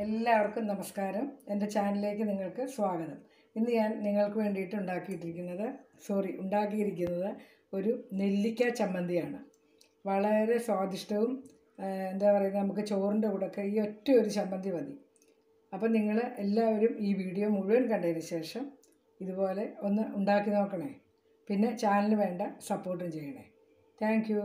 എല്ലാവർക്കും നമസ്കാരം എൻ്റെ ചാനലിലേക്ക് നിങ്ങൾക്ക് സ്വാഗതം ഇന്ന് ഞാൻ നിങ്ങൾക്ക് വേണ്ടിയിട്ട് ഉണ്ടാക്കിയിട്ടിരിക്കുന്നത് സോറി ഉണ്ടാക്കിയിരിക്കുന്നത് ഒരു നെല്ലിക്ക ചമ്മന്തിയാണ് വളരെ സ്വാദിഷ്ടവും ആ, എന്താ പറയുക നമുക്ക് ചോറിൻ്റെ കൂടെയൊക്കെ ഈ ഒറ്റ ഒരു ചമ്മന്തി മതി അപ്പം നിങ്ങൾ എല്ലാവരും ഈ വീഡിയോ മുഴുവൻ കണ്ടതിന് ശേഷം ഇതുപോലെ ഒന്ന് ഉണ്ടാക്കി നോക്കണേ പിന്നെ ചാനലിന് വേണ്ട സപ്പോർട്ടും ചെയ്യണേ താങ്ക് യു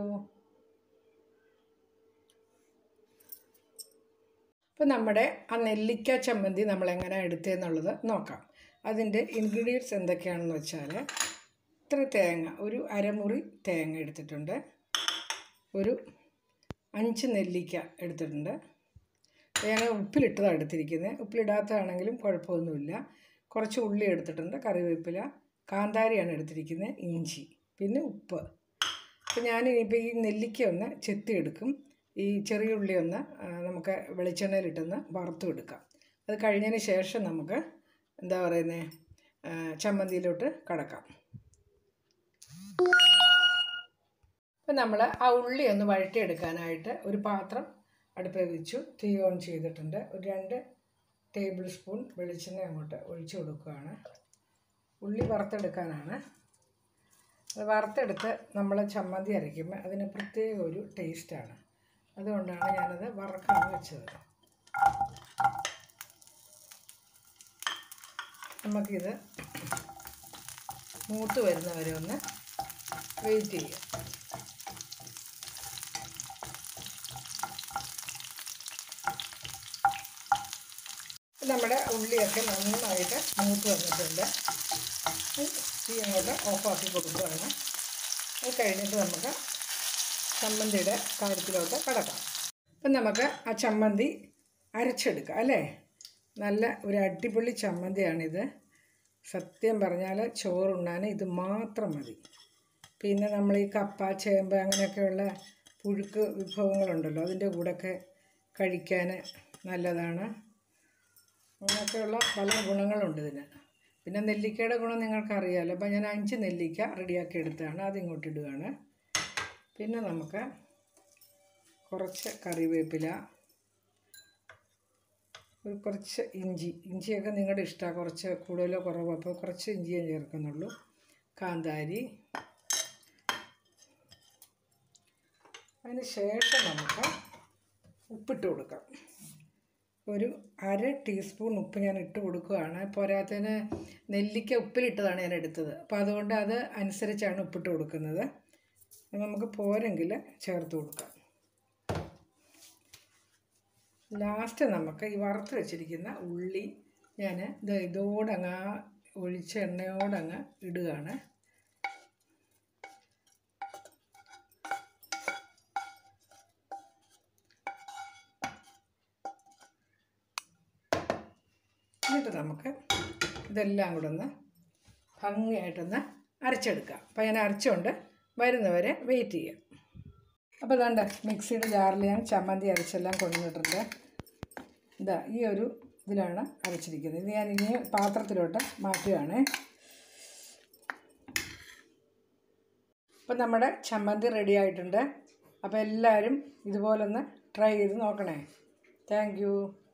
അപ്പോൾ നമ്മുടെ ആ നെല്ലിക്ക ചമ്മന്തി നമ്മൾ എങ്ങനെ എടുത്തതെന്നുള്ളത് നോക്കാം അതിൻ്റെ ഇൻഗ്രീഡിയൻസ് എന്തൊക്കെയാണെന്ന് വെച്ചാൽ ഇത്ര തേങ്ങ ഒരു അരമുറി തേങ്ങ എടുത്തിട്ടുണ്ട് ഒരു അഞ്ച് നെല്ലിക്ക എടുത്തിട്ടുണ്ട് ഞാൻ ഉപ്പിലിട്ടതാണ് എടുത്തിരിക്കുന്നത് ഉപ്പിലിടാത്തതാണെങ്കിലും കുഴപ്പമൊന്നുമില്ല കുറച്ച് ഉള്ളി എടുത്തിട്ടുണ്ട് കറിവേപ്പില കാന്താരിയാണ് എടുത്തിരിക്കുന്നത് ഇഞ്ചി പിന്നെ ഉപ്പ് അപ്പോൾ ഞാൻ ഇനിയിപ്പോൾ ഈ നെല്ലിക്ക ഒന്ന് ചെത്തിയെടുക്കും ഈ ചെറിയ ഉള്ളി ഒന്ന് ആ, നമുക്ക് വെളിച്ചെണ്ണയിലിട്ടൊന്ന് വറുത്തും എടുക്കാം അത് കഴിഞ്ഞതിന് ശേഷം നമുക്ക് എന്താ പറയുന്നത് ചമ്മന്തിയിലോട്ട് കടക്കാം അപ്പം നമ്മൾ ആ ഉള്ളി ഒന്ന് വഴറ്റിയെടുക്കാനായിട്ട് ഒരു പാത്രം അടുപ്പിൽ വെച്ചു തീ ഓൺ ചെയ്തിട്ടുണ്ട് ഒരു രണ്ട് ടേബിൾ സ്പൂൺ വെളിച്ചെണ്ണ അങ്ങോട്ട് ഒഴിച്ചു കൊടുക്കുകയാണ് ഉള്ളി വറുത്തെടുക്കാനാണ് അത് വറുത്തെടുത്ത് നമ്മൾ ചമ്മന്തി അരയ്ക്കുമ്പോൾ അതിന് പ്രത്യേക ഒരു ടേസ്റ്റാണ് അതുകൊണ്ടാണ് ഞാനത് വറക്കാൻ വെച്ചത് നമുക്കിത് മൂത്ത് വരുന്നവരെ ഒന്ന് വെയിറ്റ് ചെയ്യാം നമ്മുടെ ഉള്ളിയൊക്കെ നന്നായിട്ട് മൂത്ത് വന്നിട്ടുണ്ട് തീ അങ്ങോട്ട് ഓഫാക്കി കൊടുക്കുകയാണ് അത് കഴിഞ്ഞിട്ട് നമുക്ക് ചമ്മന്തിയുടെ കാര്യത്തിലോട്ട് കടക്കാം അപ്പം നമുക്ക് ആ ചമ്മന്തി അരച്ചെടുക്കാം അല്ലേ നല്ല ഒരു അടിപൊളി ചമ്മന്തിയാണിത് സത്യം പറഞ്ഞാൽ ചോറുണ്ണാൻ ഇത് മാത്രം മതി പിന്നെ നമ്മൾ ഈ കപ്പ ചേമ്പ് അങ്ങനെയൊക്കെയുള്ള പുഴുക്ക് വിഭവങ്ങളുണ്ടല്ലോ അതിൻ്റെ കൂടെയൊക്കെ കഴിക്കാൻ നല്ലതാണ് അങ്ങനെയൊക്കെയുള്ള പല ഗുണങ്ങളുണ്ട് ഇതിന് പിന്നെ നെല്ലിക്കയുടെ ഗുണം നിങ്ങൾക്കറിയാമല്ലോ അപ്പോൾ ഞാൻ അഞ്ച് നെല്ലിക്ക റെഡിയാക്കി എടുത്തതാണ് അതിങ്ങോട്ട് ഇടുകയാണ് പിന്നെ നമുക്ക് കുറച്ച് കറിവേപ്പില ഒരു കുറച്ച് ഇഞ്ചി ഇഞ്ചിയൊക്കെ നിങ്ങളുടെ ഇഷ്ടമാണ് കുറച്ച് കൂടുതലോ കുറവോ അപ്പോൾ കുറച്ച് ഇഞ്ചിയേ ചേർക്കുന്നുള്ളൂ കാന്താരി അതിന് ശേഷം നമുക്ക് ഉപ്പിട്ട് കൊടുക്കാം ഒരു അര ടീസ്പൂൺ ഉപ്പ് ഞാൻ ഇട്ട് കൊടുക്കുകയാണ് പോരാത്തതിന് നെല്ലിക്ക ഉപ്പിലിട്ടതാണ് ഞാൻ എടുത്തത് അപ്പോൾ അതുകൊണ്ട് അത് അനുസരിച്ചാണ് ഉപ്പിട്ട് കൊടുക്കുന്നത് അത് നമുക്ക് പോരെങ്കിൽ ചേർത്ത് കൊടുക്കാം ലാസ്റ്റ് നമുക്ക് ഈ വറുത്ത് വെച്ചിരിക്കുന്ന ഉള്ളി ഞാൻ ഇത് ഇതോടങ്ങ് ആ ഒഴിച്ച എണ്ണയോടങ്ങ് ഇടുകയാണ് എന്നിട്ട് നമുക്ക് ഇതെല്ലാം കൂടെ ഒന്ന് ഭംഗിയായിട്ടൊന്ന് അരച്ചെടുക്കാം അപ്പോൾ ഞാൻ അരച്ചുകൊണ്ട് വരുന്നവരെ വെയിറ്റ് ചെയ്യാം അപ്പോൾ ഇതാണ്ട് മിക്സിയുടെ ജാറിൽ ഞാൻ ചമ്മന്തി അരച്ചെല്ലാം കൊണ്ടുവന്നിട്ടുണ്ട് ഇതാ ഈ ഒരു ഇതിലാണ് അരച്ചിരിക്കുന്നത് ഇത് ഞാൻ ഇനി പാത്രത്തിലോട്ട് മാറ്റുകയാണ് അപ്പം നമ്മുടെ ചമ്മന്തി റെഡി ആയിട്ടുണ്ട് അപ്പോൾ എല്ലാവരും ഇതുപോലൊന്ന് ട്രൈ ചെയ്ത് നോക്കണേ താങ്ക്